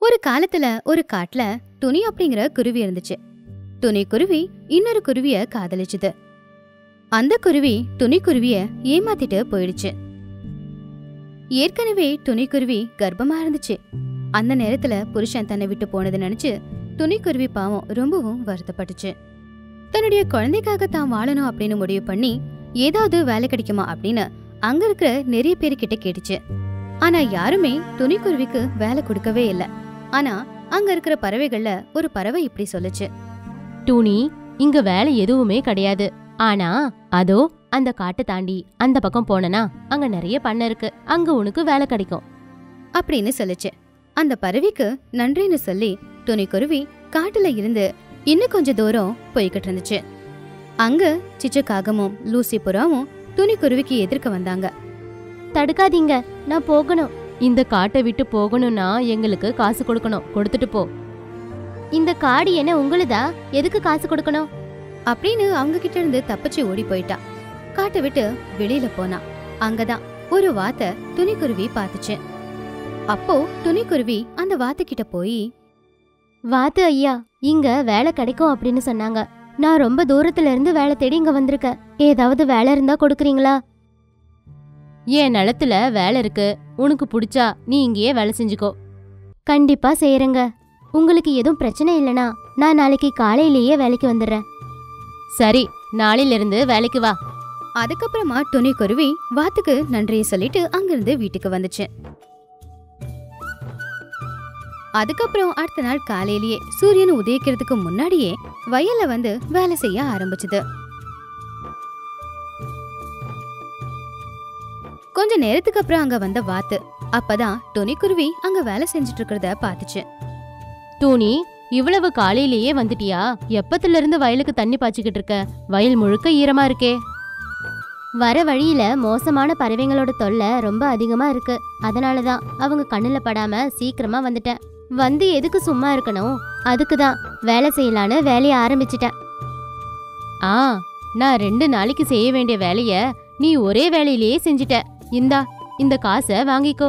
ஒரு காலத்துல ஒரு காட்டுல துணி அப்படிங்கிற குருவி இருந்துச்சு துணி குருவி இன்னொரு குருவிய காதலிச்சுது அந்த குருவி துணி குருவிய ஏமாத்திட்டு போயிடுச்சு ஏற்கனவே துணி குருவி கர்ப்பமா இருந்துச்சு அந்த நேரத்துல புருஷன் தன்னை விட்டு போனதை நினைச்சு துணி குருவி பாவம் ரொம்பவும் வருத்தப்பட்டுச்சு தன்னுடைய குழந்தைக்காக தான் வாழணும் அப்படின்னு முடிவு பண்ணி ஏதாவது வேலை கிடைக்குமா அப்படின்னு அங்க இருக்கிற நிறைய பேர்கிட்ட கேட்டுச்சு ஆனா யாருமே துணி குருவிக்கு வேலை கொடுக்கவே இல்ல ஆனா அங்க இருக்கிற பறவைகள்ல ஒரு பறவை இப்படி சொல்லுச்சு டூனி இங்க வேலை எதுவுமே கிடையாது ஆனா அதோ அந்த காட்டை தாண்டி அந்த பக்கம் போனனா அங்க நிறைய பண்ணை இருக்கு அங்க உனக்கு வேலை கிடைக்கும் அப்படின்னு சொல்லுச்சு அந்த பறவைக்கு நன்றின்னு சொல்லி துணி குருவி காட்டுல இருந்து இன்னும் கொஞ்ச தூரம் போய்கிட்டு இருந்துச்சு அங்க சிச்சு காகமும் லூசி புறாவும் துணி குருவிக்கு எதிர்க்க வந்தாங்க தடுக்காதீங்க நான் போகணும் இந்த காட்டை விட்டு போகணும்னா எங்களுக்கு காசு கொடுக்கணும் கொடுத்துட்டு போ இந்த காடு என்ன உங்களுதா எதுக்கு காசு கொடுக்கணும் அப்படின்னு அவங்க கிட்ட இருந்து தப்பிச்சு ஓடி போயிட்டா காட்டை விட்டு வெளியில போனா அங்கதான் ஒரு வாத்தை துணிக்குருவி பார்த்துச்சு அப்போ துணிக்குருவி அந்த வாத்து கிட்ட போய் வாத்து ஐயா இங்க வேலை கிடைக்கும் அப்படின்னு சொன்னாங்க நான் ரொம்ப தூரத்துல இருந்து வேலை தேடி இங்க வந்திருக்கேன் ஏதாவது வேலை இருந்தா கொடுக்குறீங்களா என் நிலத்துல வேலை இருக்கு உனக்கு பிடிச்சா நீ இங்கேயே வேலை செஞ்சுக்கோ கண்டிப்பா செய்யறேங்க உங்களுக்கு எதுவும் பிரச்சனை இல்லனா நான் நாளைக்கு காலையிலேயே வேலைக்கு வந்துடுறேன் சரி நாளையில இருந்து வேலைக்கு வா அதுக்கப்புறமா துணிக்குருவி வாத்துக்கு நன்றியை சொல்லிட்டு அங்கிருந்து வீட்டுக்கு வந்துச்சு அதுக்கப்புறம் அடுத்த நாள் காலையிலேயே சூரியன் உதயிக்கிறதுக்கு முன்னாடியே வயல்ல வந்து வேலை செய்ய ஆரம்பிச்சது கொஞ்ச நேரத்துக்கு அப்புறம் அங்க வந்த வாத்து அப்பதான் துணிக்குருவி அங்க வேலை செஞ்சுட்டு இருக்கிறத பாத்துச்சு டூனி இவ்வளவு காலையிலேயே வந்துட்டியா எப்பத்துல இருந்து வயலுக்கு தண்ணி பாய்ச்சிக்கிட்டு இருக்க வயல் முழுக்க ஈரமா இருக்கே வர வழியில மோசமான பறவைங்களோட தொல்லை ரொம்ப அதிகமா இருக்கு அதனால தான் அவங்க கண்ணுல படாம சீக்கிரமா வந்துட்டேன் வந்து எதுக்கு சும்மா இருக்கணும் அதுக்கு தான் வேலை செய்யலான்னு வேலைய ஆரம்பிச்சிட்டேன் ஆ நான் ரெண்டு நாளைக்கு செய்ய வேண்டிய வேலைய நீ ஒரே வேலையிலேயே செஞ்சிட்ட இந்தா இந்த காசை வாங்கிக்கோ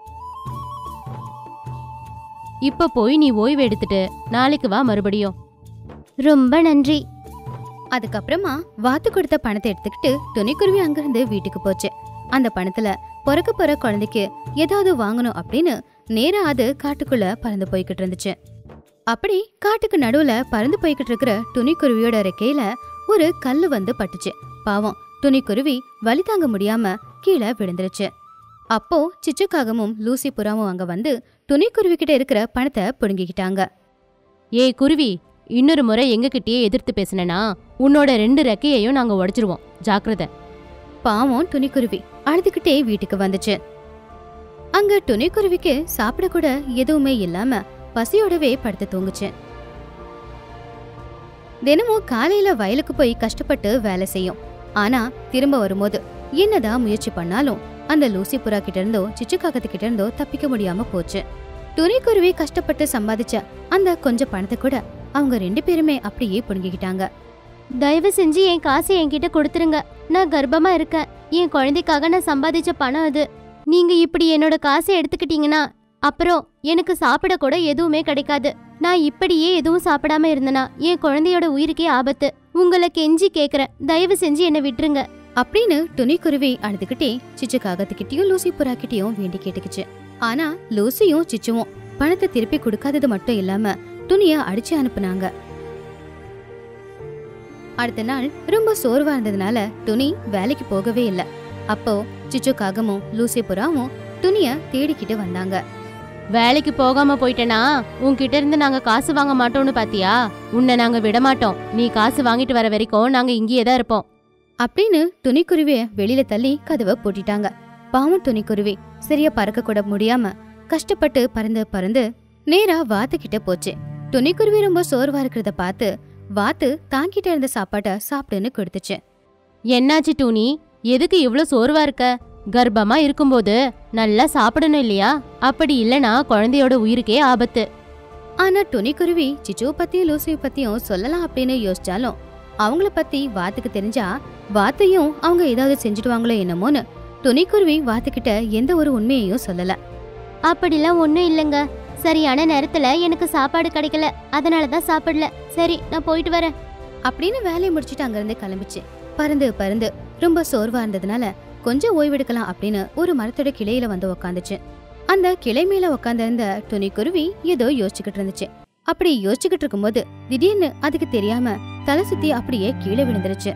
இப்ப போய் நீ ஓய்வு எடுத்துட்டு நாளைக்கு வா மறுபடியும் ரொம்ப நன்றி அதுக்கப்புறமா வாத்து கொடுத்த பணத்தை எடுத்துக்கிட்டு துணிக்குருவி அங்கிருந்து வீட்டுக்கு போச்சு அந்த பணத்துல பிறக்க போற குழந்தைக்கு ஏதாவது வாங்கணும் அப்படின்னு நேரா அது காட்டுக்குள்ள பறந்து போய்கிட்டு இருந்துச்சு அப்படி காட்டுக்கு நடுவுல பறந்து போய்கிட்டு இருக்கிற துணிக்குருவியோட ரெக்கையில ஒரு கல்லு வந்து பட்டுச்சு பாவம் துணிக்குருவி வலி தாங்க முடியாம கீழே விழுந்துருச்சு அப்போ சிச்சுக்காகமும் லூசி புறாவும் அங்க வந்து துணிக்குருவி கிட்ட இருக்கிற பணத்தை புடுங்கிக்கிட்டாங்க ஏய் குருவி இன்னொரு முறை எங்ககிட்டயே எதிர்த்து பேசினனா உன்னோட ரெண்டு ரெக்கையையும் நாங்க உடைச்சிருவோம் ஜாக்கிரதை பாவம் துணிக்குருவி அழுதுகிட்டே வீட்டுக்கு வந்துச்சு அங்க துணிக்குருவிக்கு சாப்பிட கூட எதுவுமே இல்லாம பசியோடவே படுத்து தூங்குச்சு தினமும் காலையில வயலுக்கு போய் கஷ்டப்பட்டு வேலை செய்யும் ஆனா திரும்ப வரும்போது என்னதான் முயற்சி பண்ணாலும் அந்த லூசி புறா கிட்ட இருந்தோ சிச்சுக்காகத்து கிட்ட இருந்தோ தப்பிக்க முடியாம போச்சு துணிக்குருவி கஷ்டப்பட்டு சம்பாதிச்ச அந்த கொஞ்சம் பணத்தை கூட அவங்க ரெண்டு பேருமே அப்படியே புடுங்கிக்கிட்டாங்க தயவு செஞ்சு என் காசை என்கிட்ட கொடுத்துருங்க நான் கர்ப்பமா இருக்கேன் என் குழந்தைக்காக நான் சம்பாதிச்ச பணம் அது நீங்க இப்படி என்னோட காசை எடுத்துக்கிட்டீங்கன்னா அப்புறம் எனக்கு சாப்பிட கூட எதுவுமே கிடைக்காது நான் இப்படியே எதுவும் சாப்பிடாம இருந்தனா என் குழந்தையோட உயிருக்கே ஆபத்து உங்களை கெஞ்சி கேக்குறேன் தயவு செஞ்சு என்னை விட்டுருங்க அப்படின்னு துணிக்குருவி அழுதுகிட்டே சிச்சு காகத்துக்கிட்டயும் லூசி புறா கிட்டயும் வேண்டி கேட்டுக்குச்சு ஆனா லூசியும் சிச்சுவும் பணத்தை திருப்பி கொடுக்காதது மட்டும் இல்லாம துணிய அடிச்சு அனுப்புனாங்க அடுத்த நாள் ரொம்ப சோர்வா இருந்ததுனால துணி வேலைக்கு போகவே இல்ல அப்போ சிச்சு காகமும் லூசி புறாவும் துணிய தேடிக்கிட்டு வந்தாங்க வேலைக்கு போகாம போயிட்டேனா உன்கிட்ட இருந்து நாங்க காசு வாங்க மாட்டோம்னு பாத்தியா உன்னை நாங்க விட மாட்டோம் நீ காசு வாங்கிட்டு வர வரைக்கும் நாங்க இங்கேயே தான் இருப்போம் அப்படின்னு துணிக்குருவிய வெளியில தள்ளி கதவை பூட்டிட்டாங்க பாவம் துணிக்குருவி சரியா பறக்க கூட முடியாம கஷ்டப்பட்டு பறந்து பறந்து நேரா வாத்து கிட்ட போச்சு துணிக்குருவி ரொம்ப சோர்வா இருக்கிறத பார்த்து வாத்து தாங்கிட்ட இருந்த சாப்பாட்டை சாப்பிடுன்னு கொடுத்துச்சு என்னாச்சு டூனி எதுக்கு இவ்ளோ சோர்வா இருக்க கர்ப்பமா இருக்கும்போது நல்லா சாப்பிடணும் இல்லையா அப்படி இல்லனா குழந்தையோட உயிருக்கே ஆபத்து ஆனா துணிக்குருவி சிச்சுவை பத்தியும் லூசியை பத்தியும் சொல்லலாம் அப்படின்னு யோசிச்சாலும் அவங்கள பத்தி வாத்துக்கு தெரிஞ்சா வாத்தையும் அவங்க ஏதாவது செஞ்சுடுவாங்களோ என்னமோன்னு துணிக்குருவி வாத்துக்கிட்ட எந்த ஒரு உண்மையையும் சொல்லல அப்படிலாம் ஒன்றும் இல்லைங்க சரியான நேரத்துல எனக்கு சாப்பாடு கிடைக்கல அதனால தான் சாப்பிடல சரி நான் போயிட்டு வரேன் அப்படின்னு வேலையை முடிச்சிட்டு அங்கிருந்து கிளம்பிச்சு பறந்து பறந்து ரொம்ப சோர்வா இருந்ததுனால கொஞ்சம் ஓய்வெடுக்கலாம் அப்படின்னு ஒரு மரத்தோட கிளையில வந்து உக்காந்துச்சு அந்த கிளை மேல உக்காந்திருந்த துணி குருவி ஏதோ யோசிச்சுக்கிட்டு இருந்துச்சு அப்படி யோசிச்சுக்கிட்டு இருக்கும்போது திடீர்னு அதுக்கு தெரியாம தலை சுத்தி அப்படியே கீழே விழுந்துருச்சு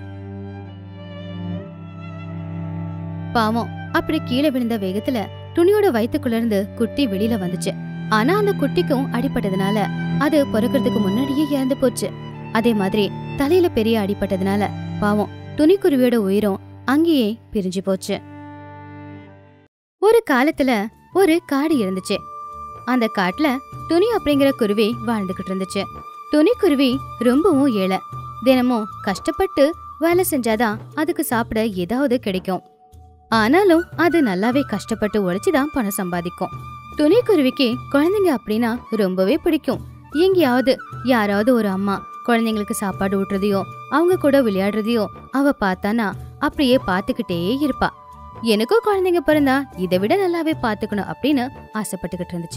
பாவம் அப்படி கீழே விழுந்த வேகத்துல துணியோட வயித்துக்குள்ள இருந்து குட்டி வெளியில வந்துச்சு ஆனா அந்த குட்டிக்கும் அடிபட்டதுனால அது பிறக்கிறதுக்கு முன்னாடியே இறந்து போச்சு அதே மாதிரி தலையில பெரிய அடிபட்டதுனால பாவம் துணிக்குருவியோட உயிரும் அங்கேயே பிரிஞ்சு போச்சு ஒரு காலத்துல ஒரு காடு இருந்துச்சு அந்த காட்டுல துணி அப்படிங்கிற குருவி வாழ்ந்துகிட்டு இருந்துச்சு துணிக்குருவி ரொம்பவும் ஏழை தினமும் கஷ்டப்பட்டு வேலை செஞ்சாதான் அதுக்கு சாப்பிட ஏதாவது கிடைக்கும் ஆனாலும் அது நல்லாவே கஷ்டப்பட்டு உழைச்சுதான் பணம் சம்பாதிக்கும் துணிக்குருவிக்கு குழந்தைங்க அப்படின்னா ரொம்பவே பிடிக்கும் எங்கேயாவது யாராவது ஒரு அம்மா குழந்தைங்களுக்கு சாப்பாடு ஊட்டுறதையோ அவங்க கூட விளையாடுறதையோ அவ பார்த்தானா அப்படியே பார்த்துக்கிட்டே இருப்பா எனக்கும் குழந்தைங்க பிறந்தா இதை விட நல்லாவே பார்த்துக்கணும் அப்படின்னு ஆசைப்பட்டுக்கிட்டு இருந்துச்சு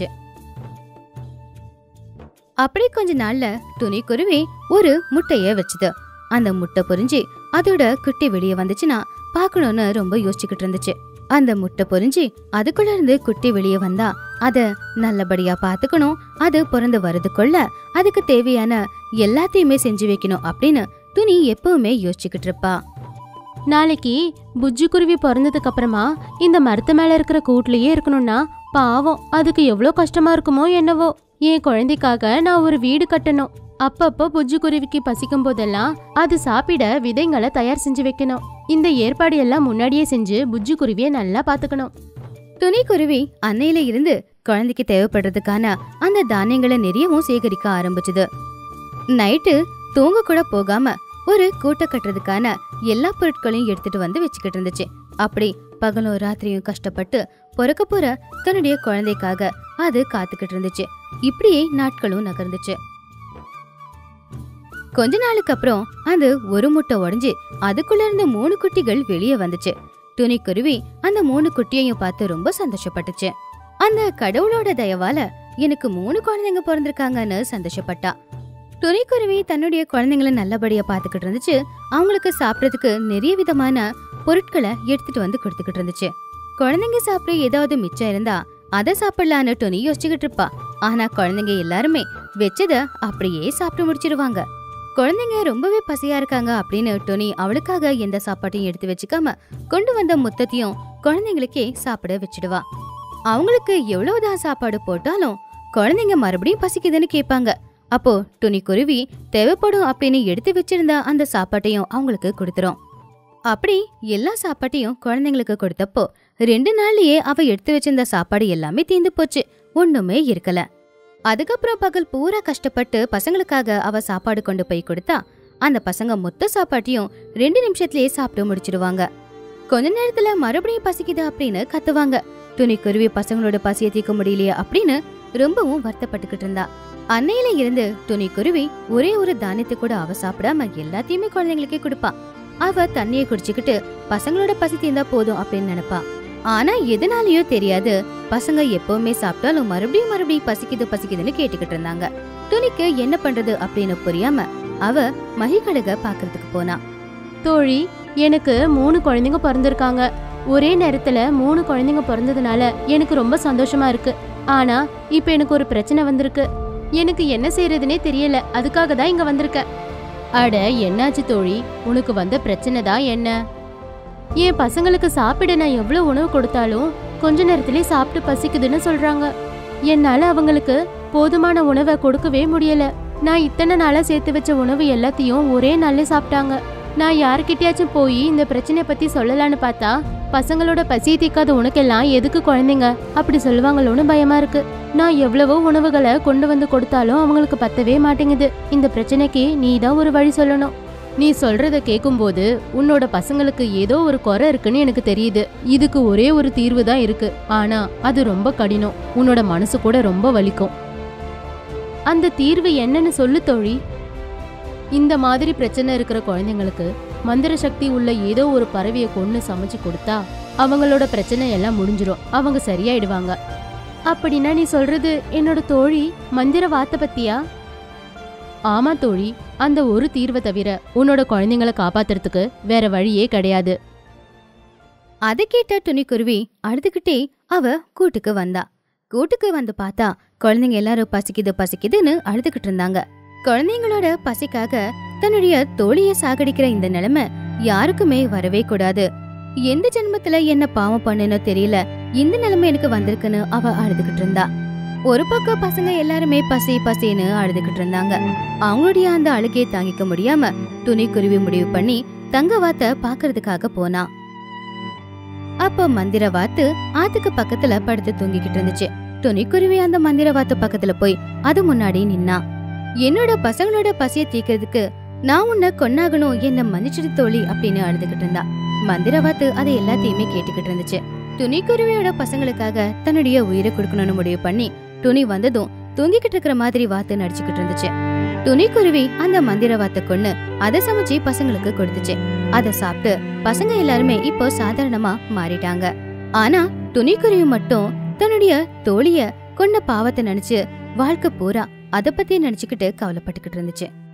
அப்படி கொஞ்ச நாள்ல துணி குருவி ஒரு முட்டைய வச்சுது அந்த முட்டை பொரிஞ்சு அதோட குட்டி வெளியே வந்துச்சுன்னா பார்க்கணும்னு ரொம்ப யோசிச்சுக்கிட்டு இருந்துச்சு அந்த முட்டை பொரிஞ்சு அதுக்குள்ள இருந்து குட்டி வெளியே வந்தா அத நல்லபடியா பாத்துக்கணும் அது பிறந்து வரதுக்குள்ள அதுக்கு தேவையான எல்லாத்தையுமே செஞ்சு வைக்கணும் அப்படின்னு துணி எப்பவுமே யோசிச்சுக்கிட்டு இருப்பா நாளைக்கு புஜ்ஜி குருவி பிறந்ததுக்கு அப்புறமா இந்த மரத்து மேல இருக்கிற கூட்லயே இருக்கணும்னா பாவம் அதுக்கு எவ்வளோ கஷ்டமா இருக்குமோ என்னவோ என் குழந்தைக்காக நான் ஒரு வீடு கட்டணும் அப்பப்போ புஜ்ஜி குருவிக்கு பசிக்கும் போதெல்லாம் அது சாப்பிட விதைங்களை தயார் செஞ்சு வைக்கணும் இந்த ஏற்பாடு எல்லாம் முன்னாடியே செஞ்சு புஜ்ஜி குருவியை நல்லா பாத்துக்கணும் துணி குருவி அன்னையில இருந்து குழந்தைக்கு தேவைப்படுறதுக்கான அந்த தானியங்களை நிறையவும் சேகரிக்க ஆரம்பிச்சுது நைட்டு தூங்க கூட போகாம ஒரு கூட்டை கட்டுறதுக்கான எல்லா பொருட்களையும் எடுத்துட்டு வந்து வச்சுக்கிட்டு இருந்துச்சு அப்படி பகலும் ராத்திரியும் கஷ்டப்பட்டு பிறக்க போற தன்னுடைய குழந்தைக்காக அது காத்துக்கிட்டு இருந்துச்சு இப்படியே நாட்களும் நகர்ந்துச்சு கொஞ்ச நாளுக்கு அப்புறம் அது ஒரு முட்டை உடைஞ்சு அதுக்குள்ள இருந்து மூணு குட்டிகள் வெளியே வந்துச்சு துணிக்குருவி அந்த மூணு குட்டியையும் பார்த்து ரொம்ப சந்தோஷப்பட்டுச்சு அந்த கடவுளோட தயவால எனக்கு மூணு குழந்தைங்க பிறந்திருக்காங்கன்னு சந்தோஷப்பட்டா துணிக்குருவி தன்னுடைய குழந்தைங்கள நல்லபடியா பாத்துக்கிட்டு இருந்துச்சு அவங்களுக்கு சாப்பிடறதுக்கு நிறைய விதமான பொருட்களை எடுத்துட்டு வந்து கொடுத்துக்கிட்டு இருந்துச்சு குழந்தைங்க சாப்பிட ஏதாவது மிச்சம் இருந்தா அதை சாப்பிடலான்னு துணி யோசிச்சுக்கிட்டு இருப்பா ஆனா குழந்தைங்க எல்லாருமே வச்சத அப்படியே சாப்பிட்டு முடிச்சிருவாங்க குழந்தைங்க ரொம்பவே பசியா இருக்காங்க அப்படின்னு டொனி அவளுக்காக எந்த சாப்பாட்டையும் எடுத்து வச்சுக்காம கொண்டு வந்த முத்தத்தையும் குழந்தைங்களுக்கே சாப்பிட வச்சிடுவா அவங்களுக்கு எவ்வளவுதான் சாப்பாடு போட்டாலும் குழந்தைங்க மறுபடியும் பசிக்குதுன்னு கேட்பாங்க அப்போ துணி குருவி தேவைப்படும் அப்படின்னு எடுத்து வச்சிருந்த அந்த சாப்பாட்டையும் அவங்களுக்கு கொடுத்துரும் அப்படி எல்லா சாப்பாட்டையும் குழந்தைங்களுக்கு கொடுத்தப்போ ரெண்டு நாள்லயே அவ எடுத்து வச்சிருந்த சாப்பாடு எல்லாமே தீந்து போச்சு ஒண்ணுமே இருக்கல அதுக்கப்புறம் பகல் பூரா கஷ்டப்பட்டு பசங்களுக்காக அவ சாப்பாடு கொண்டு போய் கொடுத்தா அந்த பசங்க மொத்த சாப்பாட்டையும் ரெண்டு நிமிஷத்துலயே சாப்பிட்டு முடிச்சிடுவாங்க கொஞ்ச நேரத்துல மறுபடியும் பசிக்குது அப்படின்னு கத்துவாங்க துணி குருவி பசங்களோட பசியை தீர்க்க முடியலையே அப்படின்னு ரொம்பவும் வருத்தப்பட்டுக்கிட்டு இருந்தா அன்னையில இருந்து துணி குருவி ஒரே ஒரு தானியத்தை கூட அவ சாப்பிடாம எல்லாத்தையுமே குழந்தைங்களுக்கே கொடுப்பா அவ தண்ணியை குடிச்சுக்கிட்டு பசங்களோட பசி தீர்ந்தா போதும் அப்படின்னு நினைப்பா ஆனா எதனாலயோ தெரியாது பசங்க எப்பவுமே சாப்பிட்டாலும் மறுபடியும் மறுபடியும் பசிக்குது பசிக்குதுன்னு கேட்டுக்கிட்டு இருந்தாங்க துணிக்கு என்ன பண்றது அப்படின்னு புரியாம அவ மகிக்கழுக பாக்குறதுக்கு போனா தோழி எனக்கு மூணு குழந்தைங்க பிறந்திருக்காங்க ஒரே நேரத்துல மூணு குழந்தைங்க பிறந்ததுனால எனக்கு ரொம்ப சந்தோஷமா இருக்கு ஆனா இப்போ எனக்கு ஒரு பிரச்சனை வந்திருக்கு எனக்கு என்ன செய்யறதுனே தெரியல அதுக்காக தான் இங்க வந்திருக்கேன் அட என்னாச்சு தோழி உனக்கு வந்த பிரச்சனை தான் என்ன என் பசங்களுக்கு சாப்பிட நான் எவ்வளவு உணவு கொடுத்தாலும் கொஞ்ச நேரத்திலே சாப்பிட்டு பசிக்குதுன்னு சொல்றாங்க என்னால அவங்களுக்கு போதுமான உணவை கொடுக்கவே முடியல நான் இத்தனை நாளா சேர்த்து வச்ச உணவு எல்லாத்தையும் ஒரே நாள்ல சாப்பிட்டாங்க நான் யார்கிட்டயாச்சும் போய் இந்த பிரச்சனைய பத்தி சொல்லலான்னு பார்த்தா பசங்களோட பசி தீக்காத உனக்கெல்லாம் எதுக்கு குழந்தைங்க அப்படி சொல்லுவாங்களோன்னு பயமா இருக்கு நான் எவ்வளவோ உணவுகளை கொண்டு வந்து கொடுத்தாலும் அவங்களுக்கு பத்தவே மாட்டேங்குது இந்த பிரச்சனைக்கு நீ தான் ஒரு வழி சொல்லணும் நீ சொல்றத கேட்கும்போது உன்னோட பசங்களுக்கு ஏதோ ஒரு குறை இருக்குன்னு எனக்கு தெரியுது இதுக்கு ஒரே ஒரு தீர்வு தான் இருக்கு ஆனா அது ரொம்ப கடினம் உன்னோட மனசு கூட ரொம்ப வலிக்கும் அந்த தீர்வு என்னன்னு சொல்லு தோழி இந்த மாதிரி பிரச்சனை இருக்கிற குழந்தைங்களுக்கு மந்திர சக்தி உள்ள ஏதோ ஒரு பறவையை கொண்டு சமைச்சு கொடுத்தா அவங்களோட பிரச்சனை எல்லாம் முடிஞ்சிரும் அவங்க சரியாயிடுவாங்க அப்படின்னா நீ சொல்றது என்னோட தோழி மந்திர வாத்த பத்தியா ஆமா தோழி அந்த ஒரு தீர்வை தவிர உன்னோட குழந்தைங்கள காப்பாத்துறதுக்கு வேற வழியே கிடையாது அதை கேட்ட துணிக்குருவி அழுதுகிட்டே அவ கூட்டுக்கு வந்தா கூட்டுக்கு வந்து பார்த்தா குழந்தைங்க எல்லாரும் பசிக்குது பசிக்குதுன்னு அழுதுகிட்டு இருந்தாங்க குழந்தைங்களோட பசிக்காக தன்னுடைய தோழிய சாகடிக்கிற இந்த நிலைமை யாருக்குமே வரவே கூடாது எந்த ஜென்மத்துல என்ன பாவம் பண்ணுனோ தெரியல இந்த நிலைமை எனக்கு வந்திருக்குன்னு அவ அழுதுகிட்டு இருந்தா ஒரு பக்கம் பசங்க எல்லாருமே பசி பசின்னு அழுதுகிட்டு இருந்தாங்க அவங்களுடைய அந்த அழுகையை தாங்கிக்க முடியாம துணிக்குருவி முடிவு பண்ணி தங்கவாத்த பாக்குறதுக்காக போனா அப்ப மந்திர வாத்து ஆத்துக்கு பக்கத்துல படுத்து தூங்கிக்கிட்டு இருந்துச்சு துணிக்குருவி அந்த மந்திர வாத்து பக்கத்துல போய் அது முன்னாடி நின்னா என்னோட பசங்களோட பசிய தீக்கிறதுக்கு நான் உன்னை கொன்னாகணும் என்ன மன்னிச்சிடு தோழி அப்படின்னு அழுதுகிட்டு இருந்தா மந்திர வாத்து அதை எல்லாத்தையுமே கேட்டுக்கிட்டு இருந்துச்சு துணிக்குருவியோட பசங்களுக்காக தன்னுடைய உயிரை கொடுக்கணும்னு முடிவு பண்ணி துணி வந்ததும் தூங்கிக்கிட்டு இருக்கிற மாதிரி வாத்து நடிச்சுக்கிட்டு இருந்துச்சு துணிக்குருவி அந்த மந்திர வாத்தை கொன்னு அதை சமைச்சு பசங்களுக்கு கொடுத்துச்சு அதை சாப்பிட்டு பசங்க எல்லாருமே இப்போ சாதாரணமா மாறிட்டாங்க ஆனா துணிக்குருவி மட்டும் தன்னுடைய தோழிய கொன்ன பாவத்தை நினைச்சு வாழ்க்கை பூரா அத பத்தி நினைச்சுக்கிட்டு கவலைப்பட்டுக்கிட்டு இருந்துச்சு